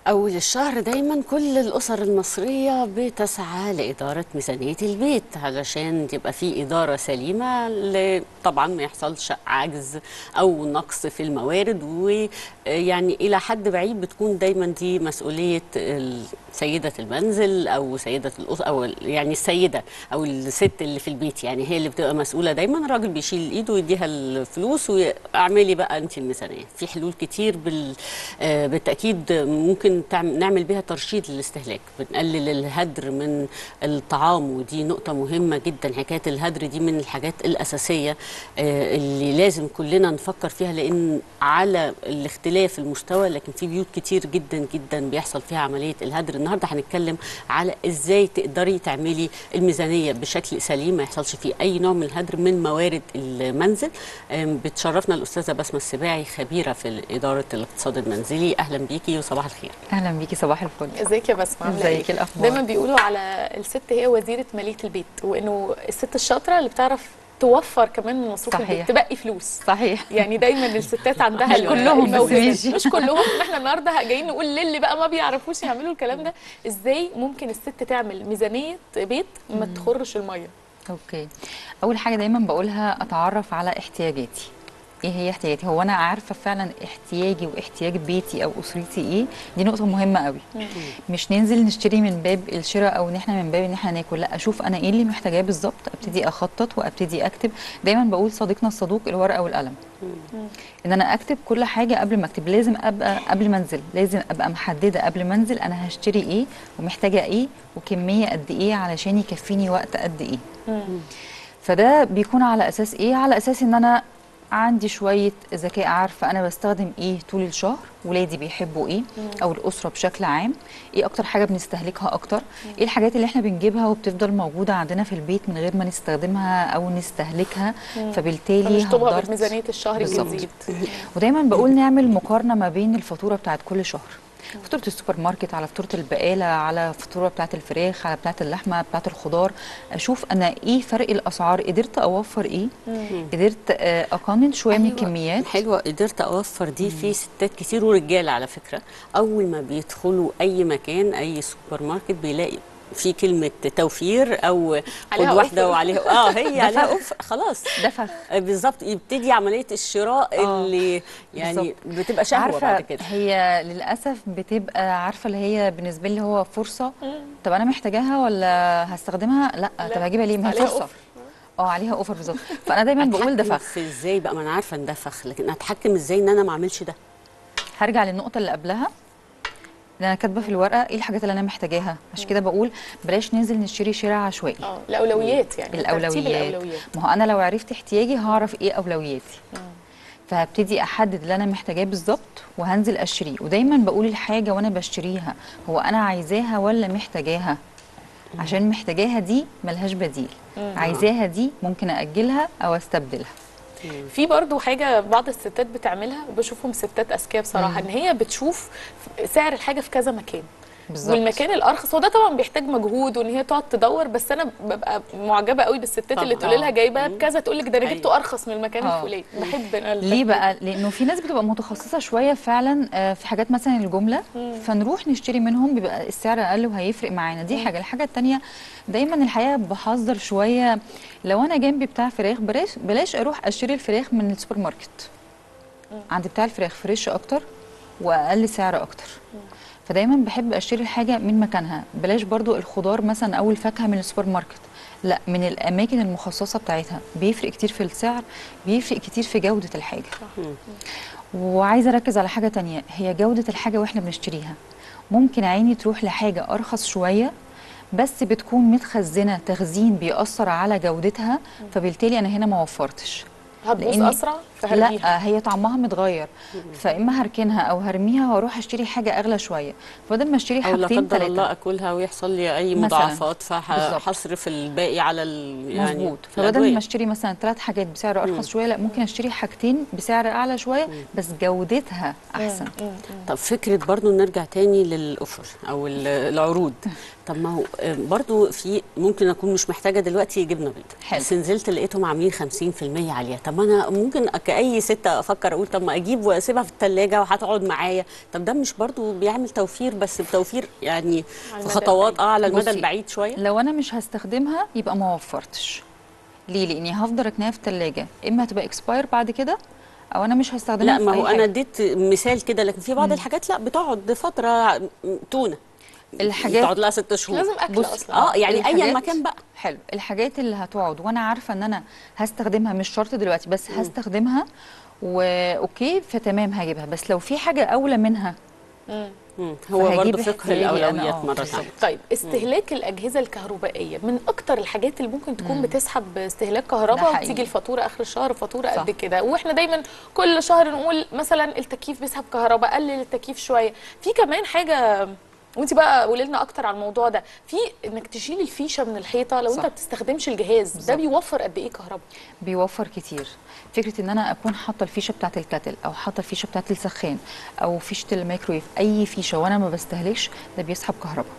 أول الشهر دايما كل الأسر المصرية بتسعى لإدارة ميزانية البيت علشان يبقى في إدارة سليمة ل- طبعا ما يحصلش عجز أو نقص في الموارد ويعني إلى حد بعيد بتكون دايما دي مسؤولية ال- سيدة المنزل أو سيدة الأسرة أو ال- يعني السيدة أو الست اللي في البيت يعني هي اللي بتبقى مسؤولة دايما الراجل بيشيل إيده ويديها الفلوس واعملي بقى أنت الميزانية في حلول كتير بال آه، بالتأكيد ممكن تعم- نعمل بيها ترشيد للاستهلاك بنقلل الهدر من الطعام ودي نقطة مهمة جدا حكاية الهدر دي من الحاجات الأساسية آه، اللي لازم كلنا نفكر فيها لأن على الاختلاف المستوى لكن في بيوت كتير جدا جدا بيحصل فيها عملية الهدر النهاردة هنتكلم على إزاي تقدري تعملي الميزانية بشكل سليم ما يحصلش فيه أي نوع من الهدر من موارد المنزل آم، بتشرفنا الأستاذة بسمة السباعي خبيرة في إدارة الاقتصاد المنزلي أهلا بيكي وصباح الخير اهلا بيكي صباح الفل ازيك يا بسمة عاملة ازيك ايه؟ الأخبار؟ دايما بيقولوا على الست هي وزيرة مالية البيت وانه الست الشاطرة اللي بتعرف توفر كمان من مصروف صحيح. البيت تبقي فلوس صحيا يعني دايما الستات عندها مش ال- كلهم، بس الموهبة دي. ماشي. مش كلهم احنا النهارده جايين نقول للي بقى ما بيعرفوش يعملوا الكلام ده ازاي ممكن الست تعمل ميزانيه بيت ما تخرش الميه اوكي اول حاجه دايما بقولها اتعرف على احتياجاتي ايه هي احتياجاتي هو انا عارفه فعلا احتياجي واحتياج بيتي او اسرتي ايه دي نقطه مهمه قوي مش ننزل نشتري من باب الشراء او ان احنا من باب ان احنا ناكل لا اشوف انا ايه اللي محتاجاه بالظبط ابتدي اخطط وابتدي اكتب دايما بقول صديقنا الصدوق الورقه والقلم ان انا اكتب كل حاجه قبل ما اكتب لازم ابقى قبل ما انزل لازم ابقى محدده قبل ما انزل انا هشتري ايه ومحتاجه ايه وكميه قد ايه علشان يكفيني وقت قد ايه فده بيكون على اساس ايه على اساس ان انا عندي شويه ذكاء عارفه انا بستخدم ايه طول الشهر ولادي بيحبوا ايه او الاسره بشكل عام ايه اكتر حاجه بنستهلكها اكتر ايه الحاجات اللي احنا بنجيبها وبتفضل موجوده عندنا في البيت من غير ما نستخدمها او نستهلكها فبالتالي فنشطبها هدرت بميزانيه الشهر بالظبط. الجديد ودايما بقول نعمل مقارنه ما بين الفاتوره بتاعت كل شهر فاتوره السوبر ماركت على فاتوره البقاله على فاتوره بتاعت الفراخ على بتاعت اللحمه بتاعت الخضار اشوف انا ايه فرق الاسعار قدرت اوفر ايه قدرت آه، اقنن شويه من أيوة. الكميات حلوه قدرت اوفر دي في ستات كتير ورجاله على فكره اول ما بيدخلوا اي مكان اي سوبر ماركت بيلاقي في كلمة توفير أو خد عليها واحدة أوفر. وعليها اه هي عليها اوف خلاص ده فخ بالظبط يبتدي عملية الشراء آه، اللي يعني بالظبط. بتبقى شهوة عارفه بعد كده هي للاسف بتبقى عارفه اللي هي بالنسبه لي هو فرصه طب انا محتاجاها ولا هستخدمها لا, لا، طب هجيبها ليه ما هي عليها فرصه أوفر. اه عليها اوفر بالظبط فانا دايما بقول ده أتحكم فخ في ازاي بقى ما انا عارفه ان ده فخ لكن اتحكم ازاي ان انا ما اعملش ده هرجع للنقطة اللي قبلها اللي أنا كاتبة في الورقة إيه الحاجات اللي أنا محتاجاها عشان كده بقول بلاش ننزل نشتري شراء عشوائي اه الاولويات يعني ترتيب الأولويات الاولويات ما هو أنا لو عرفت احتياجي هعرف إيه أولوياتي فهبتدي أحدد اللي أنا محتاجاه بالظبط وهنزل أشتريه ودايما بقول الحاجة وأنا بشتريها هو أنا عايزاها ولا محتاجاها عشان محتاجاها دي ملهاش بديل عايزاها دي ممكن أأجلها أو أستبدلها في برضو حاجه بعض الستات بتعملها وبشوفهم ستات اذكياء بصراحه ان هي بتشوف سعر الحاجه في كذا مكان بالظبط. والمكان الارخص هو ده طبعا بيحتاج مجهود وان هي تقعد تدور بس انا ببقى معجبه قوي بالستات اللي طبعاً. تقول لها جايبه مم. بكذا تقول لك ده انا أيوة. جبته ارخص من المكان آه. الفلاني بحب انا ليه التفكير بقى؟ لانه في ناس بتبقى متخصصه شويه فعلا آه، في حاجات مثلا الجمله فنروح نشتري منهم بيبقى السعر اقل وهيفرق معانا دي حاجه الحاجه الثانيه دايما الحقيقه بحذر شويه لو انا جنبي بتاع فراخ بلاش بلاش اروح اشتري الفراخ من السوبر ماركت عند بتاع الفراخ فريش اكتر واقل سعر اكتر فدايما بحب اشتري الحاجه من مكانها بلاش برضو الخضار مثلا او الفاكهه من السوبر ماركت لا من الاماكن المخصصه بتاعتها بيفرق كتير في السعر بيفرق كتير في جوده الحاجه وعايزه اركز على حاجه تانية هي جوده الحاجه واحنا بنشتريها ممكن عيني تروح لحاجه ارخص شويه بس بتكون متخزنه تخزين بيأثر على جودتها فبالتالي انا هنا ما وفرتش هتبوظ لأن- اسرع فهرميها لا هي طعمها متغير فاما هركنها او هرميها واروح اشتري حاجه اغلى شويه فبدل ما اشتري او لا حاجتين قدر الله ثلاثه اكلها ويحصل لي اي مثلاً. مضاعفات بالظبط. فهصرف الباقي على ال... يعني مظبوط في فبدل الأدوية. ما اشتري مثلا ثلاث حاجات بسعر ارخص شويه لا ممكن اشتري حاجتين بسعر اعلى شويه بس جودتها احسن طب فكرة برضو نرجع تاني للأوفر أو ال- العروض طب ما هو آه، برضو في ممكن أكون مش محتاجة دلوقتي جبنة بيض حلو. بس نزلت لقيتهم عاملين 50% عليها طب ما انا ممكن كاي ست افكر اقول طب ما اجيب واسيبها في الثلاجه وهتقعد معايا طب ده مش برضو بيعمل توفير بس بتوفير يعني على في المدى خطوات البعيد. اه على المدى بصي، البعيد شويه لو انا مش هستخدمها يبقى ما وفرتش ليه لاني هفضل اكنها في الثلاجه اما هتبقى اكسباير بعد كده او انا مش هستخدمها لا ما في أي هو حاجة. انا اديت مثال كده لكن في بعض الحاجات لا بتقعد فتره تونه الحاجات بتقعد لها ست شهور لازم اكل بص، اصلا اه يعني ايا الحاجات- ما كان بقى حلو الحاجات اللي هتقعد وانا عارفه ان انا هستخدمها مش شرط دلوقتي بس هستخدمها واوكي فتمام هجيبها بس لو في حاجه اولى منها مم. مم. هو فهجيب برضه فقه احتياجي أنا، الاولويات آه، مره بالظبط. ثانيه طيب استهلاك الاجهزه الكهربائيه من اكتر الحاجات اللي ممكن تكون بتسحب استهلاك ده كهرباء حقيقي. وتيجي الفاتوره اخر الشهر فاتوره صح. قد كده واحنا دايما كل شهر نقول مثلا التكييف بيسحب كهرباء قلل التكييف شويه في كمان حاجه وانت بقى قولي لنا اكتر على الموضوع ده في انك تشيل الفيشه من الحيطه لو صح. انت ما بتستخدمش الجهاز ده بالظبط. بيوفر قد ايه كهرباء بيوفر كتير فكره ان انا اكون حاطه الفيشه بتاعه الكاتل او حاطه الفيشه بتاعه السخان او فيشه الميكرويف اي فيشه وانا ما بستهلكش ده بيسحب كهرباء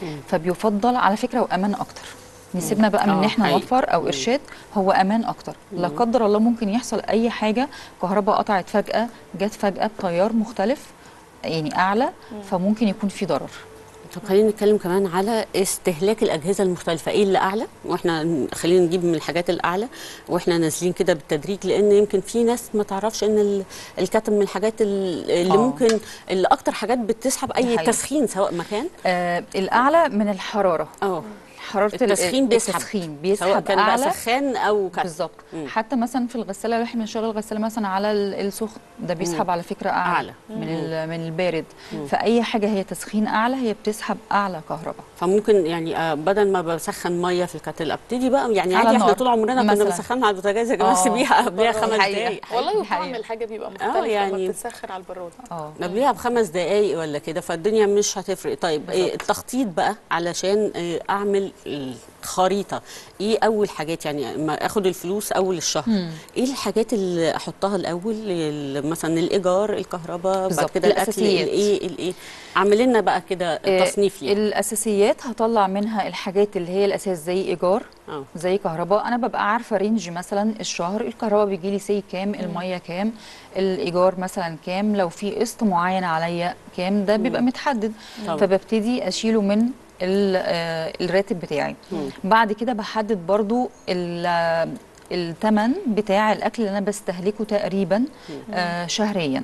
فبيفضل على فكره وامان اكتر نسيبنا بقى من ان آه، احنا حقيقي. نوفر او ارشاد هو امان اكتر لا قدر الله ممكن يحصل اي حاجه كهرباء قطعت فجاه جت فجاه بتيار مختلف يعني اعلى فممكن يكون في ضرر طب خلينا نتكلم كمان على استهلاك الاجهزه المختلفه ايه اللي اعلى واحنا خلينا نجيب من الحاجات الاعلى واحنا نازلين كده بالتدريج لان يمكن في ناس ما تعرفش ان ال- الكتم من الحاجات ال- اللي آه. ممكن اللي اكتر حاجات بتسحب ده اي حقيقي. تسخين سواء مكان آه الاعلى من الحراره اه حراره ال- التسخين بيسحب التسخين سواء بيسحب كان بقى اعلى سخان او كتم بالظبط مم. حتى مثلا في الغساله لو احنا بنشغل الغساله مثلا على ال- السخن ده بيسحب على فكره اعلى, أعلى. من ال- من البارد فاي حاجه هي تسخين اعلى هي بتسحب اعلى كهرباء فممكن يعني آه، بدل ما بسخن ميه في الكاتل ابتدي بقى يعني على عادي احنا النار طول عمرنا كنا مثلاً. بنسخنها على البوتاجاز يا جماعه آه. سيبيها قبلها دي خمس حقيقة. دقائق والله دي وطعم حقيقة. الحاجه بيبقى مختلف يعني- لما بتتسخن على البراد اه قبلها بخمس دقايق ولا كده فالدنيا مش هتفرق طيب إيه التخطيط بقى علشان إيه اعمل الخريطه ايه اول حاجات يعني ما اخد الفلوس اول الشهر ايه الحاجات اللي احطها الاول ال- مثلا الايجار الكهرباء بعد بالظبط، كده الاكل الأساسيات. الايه الايه اعمل لنا بقى كده آه، تصنيف ليه الاساسيات هطلع منها الحاجات اللي هي الاساس زي ايجار اه زي كهرباء انا ببقى عارفه رينج مثلا الشهر الكهرباء بيجي لي سي كام الميه كام الايجار مثلا كام لو في قسط معين عليا كام ده بيبقى متحدد طبعا. فببتدي اشيله من ال- آه، الراتب بتاعي بعد كده بحدد برضو ال- آه، الثمن بتاع الاكل اللي انا بستهلكه تقريبا آه شهريا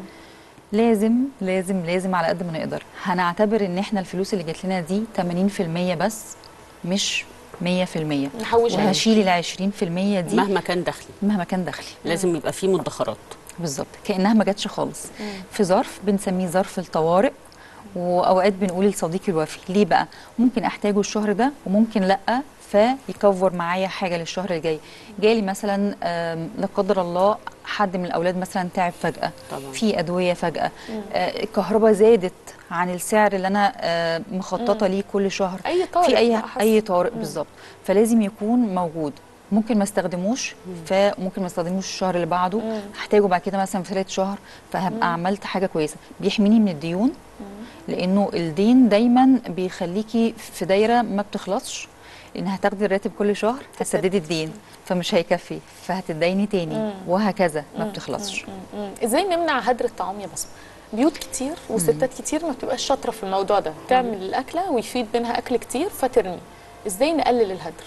لازم لازم لازم على قد ما نقدر هنعتبر ان احنا الفلوس اللي جات لنا دي 80% بس مش 100% نحوش وهشيل ال 20% دي مهما كان دخلي مهما كان دخلي لازم يبقى فيه مدخرات بالظبط كانها ما جاتش خالص في ظرف بنسميه ظرف الطوارئ واوقات بنقول لصديقي الوفي ليه بقى ممكن احتاجه الشهر ده وممكن لا فيكفر معايا حاجه للشهر اللي جاي جالي مثلا آم، لا قدر الله حد من الاولاد مثلا تعب فجاه طبعا. في ادويه فجاه آه، الكهرباء زادت عن السعر اللي انا آه، مخططه ليه كل شهر أي طارئ في اي بقى حصل. اي طارئ بالظبط فلازم يكون موجود ممكن ما استخدموش فممكن ما استخدموش الشهر اللي بعده هحتاجه بعد كده مثلا في ثالث شهر فهبقى عملت حاجه كويسه بيحميني من الديون لانه الدين دايما بيخليكي في دايره ما بتخلصش ان هتاخدي الراتب كل شهر هتسددي الدين فمش هيكفي فهتديني تاني وهكذا ما بتخلصش مم. ازاي نمنع هدر الطعام يا بسمه بيوت كتير وستات كتير ما بتبقاش شاطره في الموضوع ده تعمل الاكله ويفيد منها اكل كتير فترمي ازاي نقلل الهدر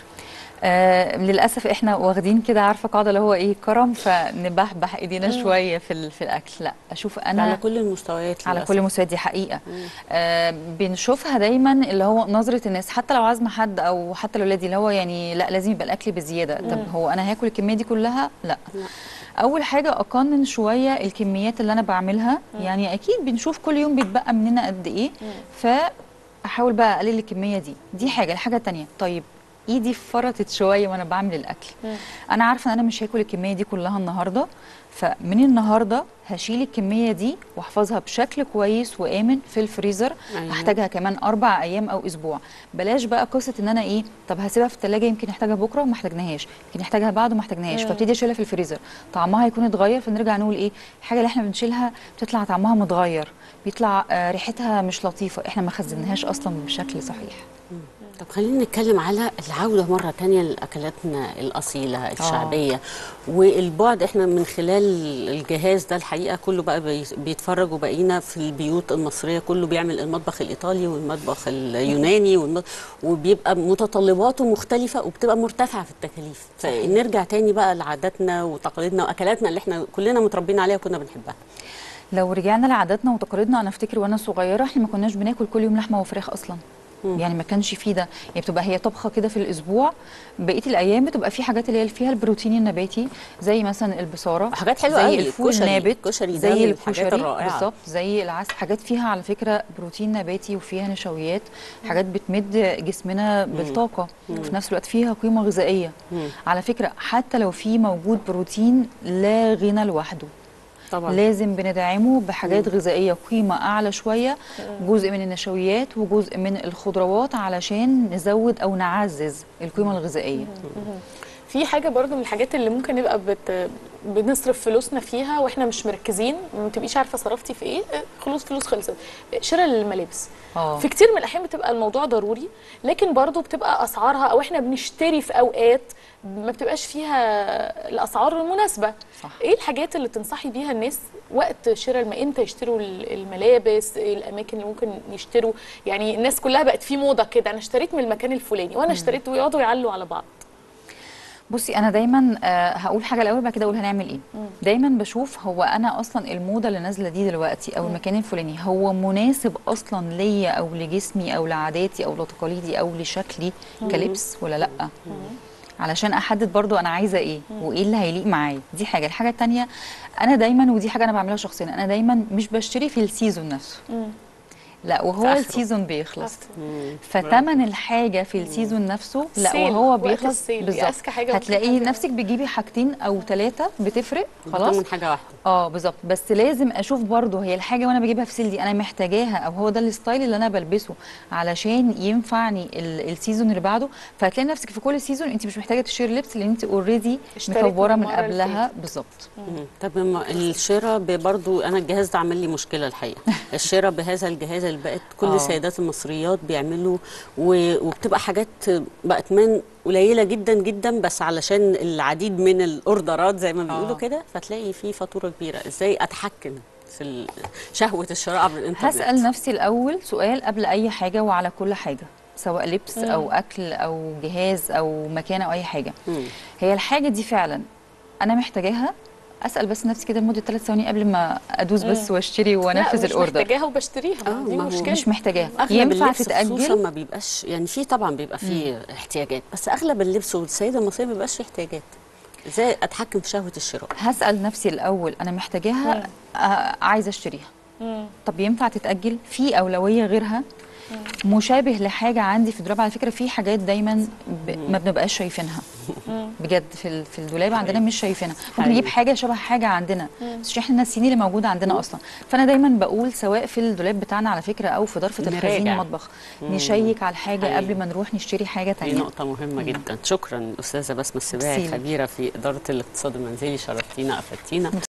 آه للاسف احنا واخدين كده عارفه قاعده اللي هو ايه كرم فنبحبح ايدينا شويه في ال- في الاكل لا اشوف انا على كل المستويات على للأسف. كل مستوى دي حقيقه آه بنشوفها دايما اللي هو نظره الناس حتى لو عازمه حد او حتى الاولاد اللي هو يعني لا لازم يبقى الاكل بزياده طب هو انا هاكل الكميه دي كلها لا اول حاجه اقنن شويه الكميات اللي انا بعملها يعني اكيد بنشوف كل يوم بيتبقى مننا قد ايه فاحاول بقى اقلل الكميه دي دي حاجه الحاجه التانية طيب ايدي فرطت شويه وانا بعمل الاكل انا عارفه ان انا مش هاكل الكميه دي كلها النهارده فمن النهارده هشيل الكميه دي واحفظها بشكل كويس وامن في الفريزر أيوة. هحتاجها كمان اربع ايام او اسبوع بلاش بقى قصه ان انا ايه طب هسيبها في الثلاجه يمكن احتاجها بكره وما احتاجناهاش يمكن احتاجها بعده وما احتاجناهاش فابتدي اشيلها في الفريزر طعمها هيكون اتغير فنرجع نقول ايه الحاجه اللي احنا بنشيلها بتطلع طعمها متغير بيطلع آه ريحتها مش لطيفه احنا ما خزناهاش اصلا بشكل صحيح طب خلينا نتكلم على العودة مرة تانية لأكلاتنا الأصيلة الشعبية والبعد احنا من خلال الجهاز ده الحقيقة كله بقى بي- بيتفرج وبقينا في البيوت المصرية كله بيعمل المطبخ الإيطالي والمطبخ اليوناني والمط... وبيبقى متطلباته مختلفة وبتبقى مرتفعة في التكاليف فنرجع تاني بقى لعاداتنا وتقاليدنا وأكلاتنا اللي احنا كلنا متربيين عليها وكنا بنحبها لو رجعنا لعاداتنا وتقاليدنا انا افتكر وانا صغيره احنا ما كناش بناكل كل يوم لحمه وفراخ اصلا يعني ما كانش فيه ده يعني بتبقى هي طبخه كده في الاسبوع بقيه الايام بتبقى في حاجات اللي هي فيها البروتين النباتي زي مثلا البصاره حاجات حلوة زي قوي، الفول الكشري. النابت الكشري ده زي من الحاجات الكشري الرائعة. بالظبط زي العسل حاجات فيها على فكره بروتين نباتي وفيها نشويات حاجات بتمد جسمنا بالطاقه وفي نفس الوقت فيها قيمه غذائيه على فكره حتى لو في موجود بروتين لا غنى لوحده طبعا لازم بندعمه بحاجات غذائيه قيمه اعلى شويه جزء من النشويات وجزء من الخضروات علشان نزود او نعزز القيمه الغذائيه في حاجه برضو من الحاجات اللي ممكن نبقى بت... بنصرف فلوسنا فيها واحنا مش مركزين ما تبقيش عارفه صرفتي في ايه آه، خلاص فلوس خلصت شراء الملابس اه في كتير من الاحيان بتبقى الموضوع ضروري لكن برضو بتبقى اسعارها او احنا بنشتري في اوقات ما بتبقاش فيها الاسعار المناسبه صح. ايه الحاجات اللي تنصحي بيها الناس وقت شراء الم... امتى يشتروا ال- الملابس إيه الاماكن اللي ممكن يشتروا يعني الناس كلها بقت في موضه كده انا اشتريت من المكان الفلاني وانا اشتريت ويقعدوا يعلوا على بعض بصي انا دايما آه هقول حاجه الاول بعد كده اقول هنعمل ايه دايما بشوف هو انا اصلا الموضه اللي نازله دي دلوقتي او المكان الفلاني هو مناسب اصلا ليا او لجسمي او لعاداتي او لتقاليدي او لشكلي كلبس ولا لا علشان احدد برضو انا عايزه ايه وايه اللي هيليق معايا دي حاجه الحاجه التانية انا دايما ودي حاجه انا بعملها شخصيا انا دايما مش بشتري في السيزون نفسه لا وهو آخره. السيزون بيخلص مم. فتمن الحاجه في السيزون نفسه لا السيل، وهو وقت بيخلص السيل، دي بالظبط أذكى حاجة ممكن هتلاقي حد- نفسك بتجيبي حاجتين او ثلاثه بتفرق خلاص من حاجة واحدة اه بالظبط بس لازم اشوف برضو هي الحاجه وانا بجيبها في سيل دي انا محتاجاها او هو ده الستايل اللي انا بلبسه علشان ينفعني ال- السيزون اللي بعده فهتلاقي نفسك في كل سيزون انت مش محتاجه تشتري لبس لان انت اوريدي اشتريت مكوره من من المرة اللي قبلها بالظبط مم. طب ما الشراء برضو انا الجهاز ده عمل لي مشكله الحقيقه الشراء بهذا الجهاز اللي بقت كل آه. السيدات المصريات بيعملوا و- وبتبقى حاجات بقت من قليله جدا جدا بس علشان العديد من الاوردرات زي ما بيقولوا آه. كده فتلاقي في فاتوره كبيره ازاي اتحكم في ال- شهوه الشراء عبر الانترنت هسال نفسي الاول سؤال قبل اي حاجه وعلى كل حاجه سواء لبس او اكل او جهاز او مكان او اي حاجه مم. هي الحاجه دي فعلا انا محتاجاها اسال بس نفسي كده لمده ثلاث ثواني قبل ما ادوس بس واشتري وانفذ لا مش الاوردر محتاجاها وبشتريها آه، دي ما هو مشكله مش محتاجاها اغلب ينفع اللبس خصوصا تتاجل ما بيبقاش يعني في طبعا بيبقى فيه احتياجات بس اغلب اللبس والسيده المصريه ما بيبقاش فيه احتياجات ازاي اتحكم في شهوه الشراء هسال نفسي الاول انا محتاجاها آه عايزه اشتريها مم. طب ينفع تتاجل في اولويه غيرها مشابه لحاجه عندي في الدولاب على فكره في حاجات دايما ب... ما بنبقاش شايفينها بجد في ال- في الدولاب عندنا مش شايفينها ممكن حقيقي. نجيب حاجه شبه حاجه عندنا بس مش احنا ناسيين اللي موجود عندنا اصلا فانا دايما بقول سواء في الدولاب بتاعنا على فكره او في ظرفه الخزين نراجع. المطبخ نشيك على الحاجه حقيقي. قبل ما نروح نشتري حاجه دي تانية نقطة مهمة جدا شكرا أستاذة بسمة السباعي ميرسي. خبيرة في إدارة الاقتصاد المنزلي شرفتينا أفدتينا